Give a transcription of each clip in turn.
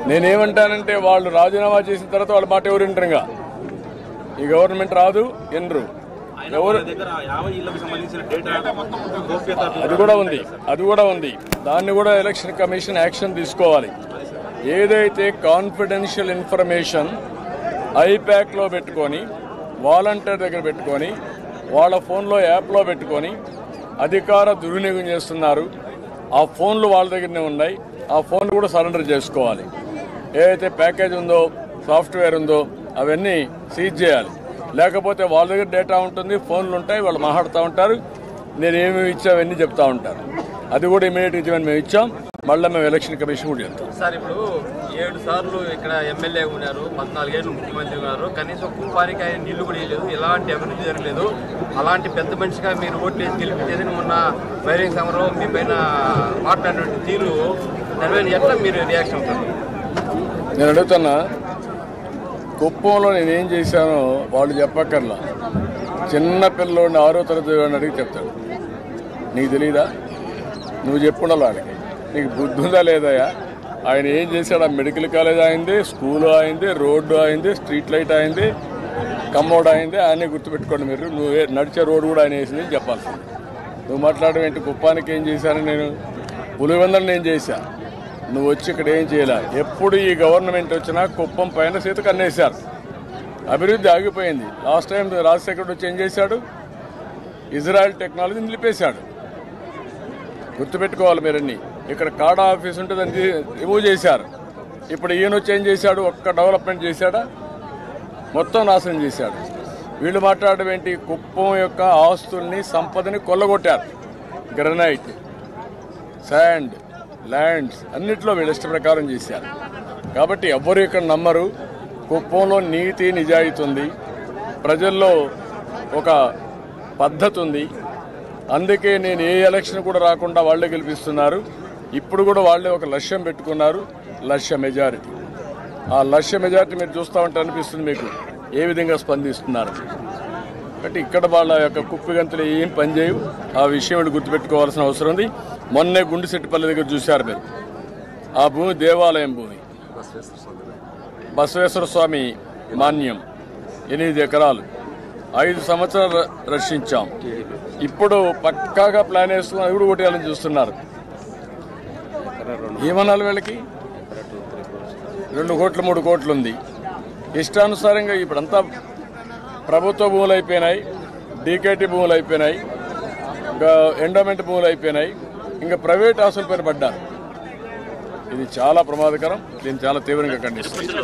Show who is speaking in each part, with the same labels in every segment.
Speaker 1: నేనేమంటానంటే వాళ్ళు రాజీనామా చేసిన తర్వాత వాళ్ళ మాట ఎవరు వింటారుగా ఈ గవర్నమెంట్ రాదు ఎన్రు ఎవరు
Speaker 2: దగ్గర యాభై ఇళ్లకు సంబంధించిన డేటా గోప్యత
Speaker 1: అది కూడా ఉంది అది కూడా ఉంది దాన్ని కూడా ఎలక్షన్ కమిషన్ యాక్షన్ తీసుకోవాలి ఏదైతే కాన్ఫిడెన్షియల్ ఇన్ఫర్మేషన్ ఐప్యాక్లో పెట్టుకొని వాలంటీర్ దగ్గర పెట్టుకొని వాళ్ళ ఫోన్లో యాప్లో పెట్టుకొని అధికార దుర్వినియోగం చేస్తున్నారు ఆ ఫోన్లు వాళ్ళ దగ్గరనే ఉన్నాయి ఆ ఫోన్ కూడా సరెండర్ చేసుకోవాలి ఏదైతే ప్యాకేజ్ ఉందో సాఫ్ట్వేర్ ఉందో అవన్నీ సీజ్ చేయాలి లేకపోతే వాళ్ళ దగ్గర డేటా ఉంటుంది ఫోన్లు ఉంటాయి వాళ్ళు మాట్లాడుతూ ఉంటారు నేను ఏమేమి ఇచ్చా అవన్నీ చెప్తా ఉంటారు అది కూడా ఇమీడియట్ ఇచ్చామని మేము ఇచ్చాం మళ్ళీ మేము ఎలక్షన్ కమిషన్ కూడా చెప్తాం
Speaker 3: సార్ ఇప్పుడు ఏడు సార్లు ఇక్కడ ఎమ్మెల్యే ఉన్నారు పద్నాలుగేళ్ళు ముఖ్యమంత్రి ఉన్నారు కనీసం కుప్పానికి ఆయన నీళ్లు కూడా వేయలేదు ఎలాంటి అభివృద్ధి జరగలేదు అలాంటి పెద్ద మనిషిగా మీరు ఓట్లు వేసి గెలిపించేది మొన్న బహిరంగ సమరం మీ పైన మాట్లాడినటువంటి తీరు దాని మీద ఎట్లా మీరు రియాక్షన్ అవుతారు
Speaker 1: నేను అడుగుతున్నా కుప్పంలో నేనేం చేశానో వాళ్ళు చెప్పక్కర్లా చిన్న పిల్లోడిని ఆరో తరగతి వాడిని అడిగి చెప్తాడు నీకు తెలీదా నువ్వు చెప్పుండాలి వాడికి నీకు బుద్ధి ఉందా లేదయా ఆయన ఏం చేశాడు ఆ మెడికల్ కాలేజ్ అయింది స్కూల్ అయింది రోడ్డు అయింది స్ట్రీట్ లైట్ అయింది కమ్మోడ్ అయింది ఆయనే గుర్తుపెట్టుకోండి మీరు నువ్వు ఏ- నడిచే రోడ్డు కూడా ఆయన వేసింది అని చెప్పాల్సింది నువ్వు మాట్లాడడం ఏంటి కుప్పానికి ఏం చేశాను నేను పులివెందలు నేను చేశా నువ్వు వచ్చి ఇక్కడ ఏం చేయలే ఎప్పుడు ఈ గవర్నమెంట్ వచ్చినా కుప్పం పైన సీత కన్నేశారు అభివృద్ధి ఆగిపోయింది లాస్ట్ టైం రాజశేఖర్ వచ్చి ఏం చేశాడు ఇజ్రాయెల్ టెక్నాలజీ నిలిపేశాడు గుర్తుపెట్టుకోవాలి మీరన్నీ ఇక్కడ కాడా ఆఫీస్ ఉంటే దాన్ని రిమూవ్ చేశారు ఇప్పుడు ఈయన వచ్చి ఏం చేశాడు ఒక్క డెవలప్మెంట్ చేశాడా మొత్తం నాశనం చేశాడు వీళ్ళు మాట్లాడడం ఏంటి కుప్పం యొక్క ఆస్తుల్ని సంపదని కొల్లగొట్టారు గ్రనైట్ శాండ్ ల్యాండ్స్ అన్నిట్లో వీళ్ళ ఇష్ట ప్రకారం చేశారు కాబట్టి ఎవ్వరు ఇక్కడ నమ్మరు కుప్పంలో నీతి నిజాయితీ ఉంది ప్రజల్లో ఒక పద్ధతి ఉంది అందుకే నేను ఏ ఎలక్షన్ కూడా రాకుండా వాళ్ళే గెలిపిస్తున్నారు ఇప్పుడు కూడా వాళ్ళే ఒక లక్ష్యం పెట్టుకున్నారు లక్ష్య మెజారిటీ ఆ లక్ష్య మెజారిటీ మీరు చూస్తూ ఉంటే అనిపిస్తుంది మీకు ఏ విధంగా స్పందిస్తున్నారు కాబట్టి ఇక్కడ వాళ్ళ యొక్క కుప్పి గంతులు ఏం పనిచేయవు ఆ విషయం వీళ్ళు గుర్తుపెట్టుకోవాల్సిన అవసరం ఉంది మొన్నే గుండెసెట్టిపల్లి దగ్గర చూశారు మీరు ఆ భూమి దేవాలయం భూమి బసవేశ్వర స్వామి మాన్యం ఎనిమిది ఎకరాలు ఐదు సంవత్సరాలు ర- రక్షించాం ఇప్పుడు పక్కాగా ప్లాన్ వేసుకుని అది కూడా కొట్టేయాలని చూస్తున్నారు ఏమన్నాలి వీళ్ళకి రెండు కోట్లు మూడు కోట్లు ఉంది ఇష్టానుసారంగా ఇప్పుడంతా ప్రభుత్వ భూములు అయిపోయినాయి డీకేటీ భూములు అయిపోయినాయి ఇంకా ఎండోమెంట్ భూములు అయిపోయినాయి ఇంకా ప్రైవేట్ ఆస్తుల పైన పడ్డారు ఇది చాలా ప్రమాదకరం దీన్ని చాలా తీవ్రంగా ఖండిస్తుంది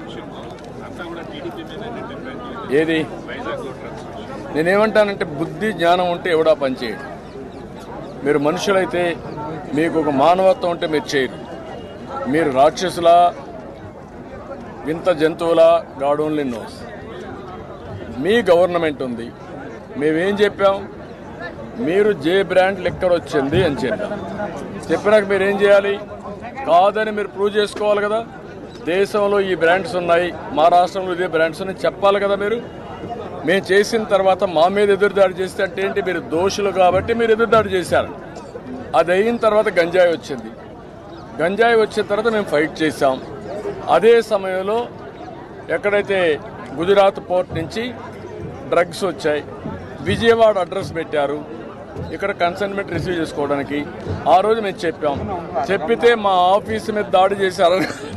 Speaker 1: ఏది నేనేమంటానంటే బుద్ధి జ్ఞానం ఉంటే ఎవడా పనిచేయడు మీరు మనుషులైతే మీకు ఒక మానవత్వం ఉంటే మీరు చేయరు మీరు రాక్షసులా వింత జంతువులా గాడ్ ఓన్లీ నోస్ మీ గవర్నమెంట్ ఉంది మేమేం చెప్పాం మీరు జే బ్రాండ్ లెక్కర్ వచ్చింది అని చెప్పాం చెప్పినాక మీరు ఏం చేయాలి కాదని మీరు ప్రూవ్ చేసుకోవాలి కదా దేశంలో ఈ బ్రాండ్స్ ఉన్నాయి మా రాష్ట్రంలో ఇదే బ్రాండ్స్ ఉన్నాయి చెప్పాలి కదా మీరు మేము చేసిన తర్వాత మా మీద ఎదురుదాడి చేస్తే అంటే ఏంటి మీరు దోషులు కాబట్టి మీరు ఎదురుదాడి చేశారు అది అయిన తర్వాత గంజాయి వచ్చింది గంజాయి వచ్చిన తర్వాత మేము ఫైట్ చేశాం అదే సమయంలో ఎక్కడైతే గుజరాత్ పోర్ట్ నుంచి డ్రగ్స్ వచ్చాయి విజయవాడ అడ్రస్ పెట్టారు ఇక్కడ కన్సైన్మెంట్ రిసీవ్ చేసుకోవడానికి ఆ రోజు మేము చెప్పాం చెప్పితే మా ఆఫీస్ మీద దాడి చేశారు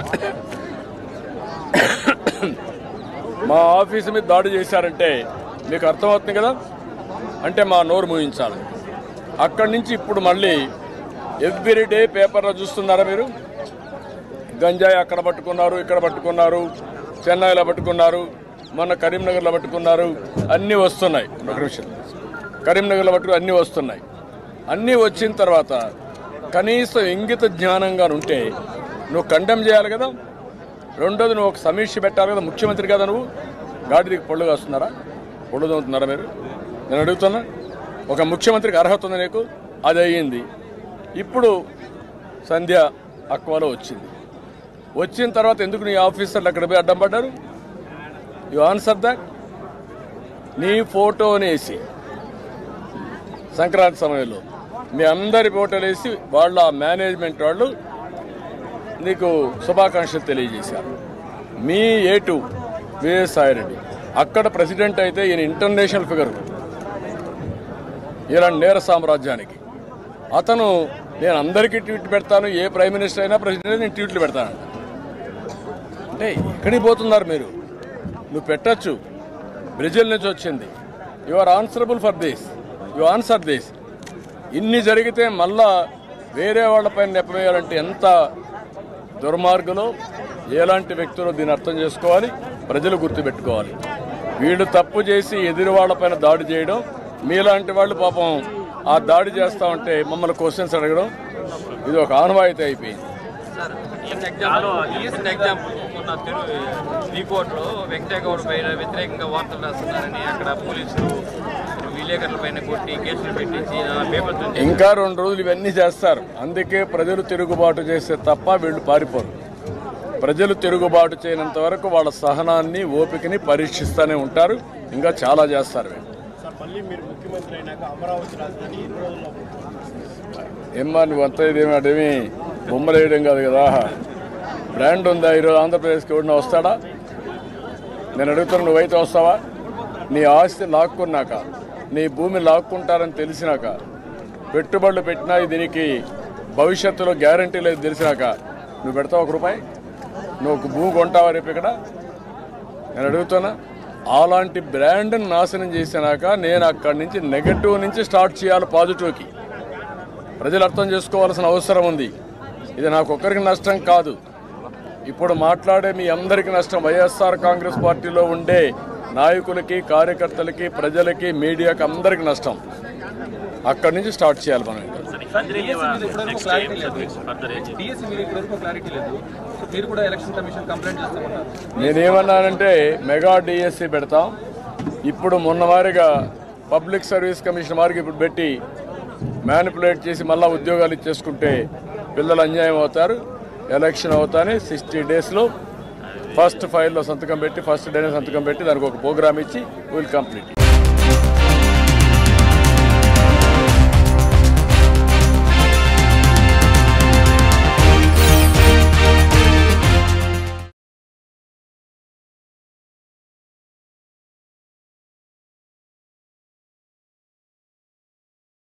Speaker 1: మా ఆఫీస్ మీద దాడి చేశారంటే మీకు అర్థమవుతుంది కదా అంటే మా నోరు మూయించాలి అక్కడి నుంచి ఇప్పుడు మళ్ళీ ఎవ్రీ డే పేపర్లో చూస్తున్నారా మీరు గంజాయి అక్కడ పట్టుకున్నారు ఇక్కడ పట్టుకున్నారు చెన్నైలో పట్టుకున్నారు మొన్న కరీంనగర్లో పట్టుకున్నారు అన్నీ వస్తున్నాయి ఒక నిమిషం కరీంనగర్లో పట్టుకు అన్నీ వస్తున్నాయి అన్నీ వచ్చిన తర్వాత కనీసం ఇంగిత జ్ఞానంగా ఉంటే నువ్వు కండెమ్ చేయాలి కదా రెండోది నువ్వు ఒక సమీక్ష పెట్టాలి కదా ముఖ్యమంత్రి కదా నువ్వు గాడిదికి పళ్ళు కాస్తున్నారా పళ్ళు తోముతున్నారా మీరు నేను అడుగుతున్నా ఒక ముఖ్యమంత్రికి అర్హత ఉంది నీకు అది అయ్యింది ఇప్పుడు సంధ్య అక్వాలో వచ్చింది వచ్చిన తర్వాత ఎందుకు నీ ఆఫీసర్లు అక్కడ పోయి అడ్డం పడ్డారు యు ఆన్సర్ దట్ నీ ఫోటోని వేసి సంక్రాంతి సమయంలో మీ అందరి ఫోటోలు వేసి వాళ్ళు ఆ మేనేజ్మెంట్ వాళ్ళు నీకు శుభాకాంక్షలు తెలియజేశారు మీ ఏటు విజయసాయి రెడ్డి అక్కడ ప్రెసిడెంట్ అయితే ఈయన ఇంటర్నేషనల్ ఫిగర్ ఇలాంటి నేర సామ్రాజ్యానికి అతను నేను అందరికీ ట్వీట్ పెడతాను ఏ ప్రైమ్ మినిస్టర్ అయినా ప్రెసిడెంట్ అయినా నేను ట్వీట్లు పెడతాను అంటే ఎక్కడికి పోతున్నారు మీరు నువ్వు పెట్టచ్చు బ్రెజిల్ నుంచి వచ్చింది you are answerable for this you answer this ఇన్ని జరిగితే మళ్ళా వేరే వాళ్ళపైన నెప్పవేయాలంటే ఎంత దుర్మార్గులు ఎలాంటి వ్యక్తులు దీన్ని అర్థం చేసుకోవాలి ప్రజలు గుర్తుపెట్టుకోవాలి వీళ్ళు తప్పు చేసి ఎదురు వాళ్ళపైన దాడి చేయడం మీలాంటి వాళ్ళు పాపం ఆ దాడి చేస్తా ఉంటే మమ్మల్ని క్వశ్చన్స్ అడగడం ఇది ఒక ఆనవాయితీ అయిపోయింది
Speaker 3: సార్ చిన్న ఎగ్జాంపుల్ చిన్న ఎగ్జాంపుల్ మొన్న తిరు శ్రీకోట్లో వెంకటగౌడ్ పైన వ్యతిరేకంగా వార్తలు రాస్తున్నారని అక్కడ పోలీసులు విలేకరుల పైన కొట్టి కేసులు పెట్టించి పేపర్
Speaker 1: ఇంకా రెండు రోజులు ఇవన్నీ చేస్తారు అందుకే ప్రజలు తిరుగుబాటు చేస్తే తప్ప వీళ్ళు పారిపోరు ప్రజలు తిరుగుబాటు చేయనంత వరకు వాళ్ళ సహనాన్ని ఓపికని పరీక్షిస్తూనే ఉంటారు ఇంకా చాలా చేస్తారు వీళ్ళు ఏమ్మా నువ్వు అంతా ఇదేమి అదేమి బొమ్మలు వేయడం కాదు కదా బ్రాండ్ ఉందా ఈరోజు ఆంధ్రప్రదేశ్కి ఎవడన్నా వస్తాడా నేను అడుగుతున్నా నువ్వైతే వస్తావా నీ ఆస్తి లాక్కున్నాక నీ భూమి లాక్కుంటారని తెలిసినాక పెట్టుబడులు పెట్టినా దీనికి భవిష్యత్తులో గ్యారంటీ లేదు తెలిసినాక నువ్వు పెడతావు ఒక రూపాయి నువ్వు ఒక భూమి కొంటావా రేపు ఇక్కడ నేను అడుగుతున్నా అలాంటి బ్రాండ్ని నాశనం చేసినాక నేను అక్కడి నుంచి నెగటివ్ నుంచి స్టార్ట్ చేయాలి పాజిటివ్కి ప్రజలు అర్థం చేసుకోవాల్సిన అవసరం ఉంది ఇది నాకు ఒక్కరికి నష్టం కాదు ఇప్పుడు మాట్లాడే మీ అందరికీ నష్టం వైఎస్ఆర్ కాంగ్రెస్ పార్టీలో ఉండే నాయకులకి కార్యకర్తలకి ప్రజలకి మీడియాకి అందరికీ నష్టం అక్కడి నుంచి స్టార్ట్ చేయాలి మనం ఇంకా.
Speaker 4: క్లారిటీ లేదు డిఎస్సి మీరు ఇప్పటివరకు క్లారిటీ లేదు సో మీరు కూడా ఎలక్షన్ కమిషన్ కంప్లైంట్ చేస్తామన్నారు
Speaker 1: నేనేమన్నానంటే మెగా డిఎస్సి పెడతాం ఇప్పుడు మొన్న వారిగా పబ్లిక్ సర్వీస్ కమిషన్ వారికి ఇప్పుడు పెట్టి మ్యానిపులేట్ చేసి మళ్ళా ఉద్యోగాలు ఇచ్చేసుకుంటే పిల్లలు అన్యాయం అవుతారు ఎలక్షన్ అవుతానే సిక్స్టీ డేస్లో ఫస్ట్ ఫైల్లో సంతకం పెట్టి ఫస్ట్ డేనే సంతకం పెట్టి దానికి ఒక ప్రోగ్రామ్ ఇచ్చి విల్ కంప్లీట్